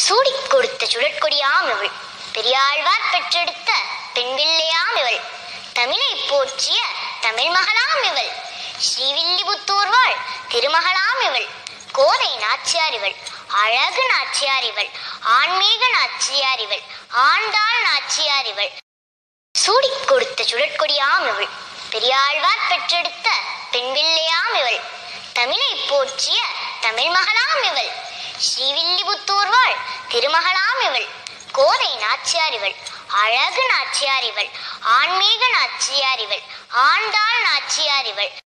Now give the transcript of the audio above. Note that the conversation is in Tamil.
சூடிக் கொடுத்த சுழற்கொடியாம் இவள் பெரியாழ்வார் பெற்றெடுத்த பெண்பிள்ளையாம் இவள் தமிழை போற்றிய தமிழ் மகளாம் இவள் ஸ்ரீவில்லிபுத்தூர் வாழ் திருமகளாம் இவள் கோதை நாச்சியார் இவள் அழகு நாச்சியார் இவள் ஆன்மீக நாச்சியார் இவள் ஆண்டாள் நாச்சியார் இவள் சூடிக் கொடுத்த சுழற்கொடியாம் இவள் பெரியாழ்வார் பெற்றெடுத்த பெண்பிள்ளையாம் இவள் தமிழை போற்றிய தமிழ் மகளாம் இவள் ஸ்ரீவில்லிபுத்தூர் வாழ் திருமகளாம் இவள் கோதை நாச்சியார் இவள் அழகு நாச்சியார் இவள் ஆன்மீக நாச்சியார் இவள் ஆண்டாள் நாச்சியார் இவள்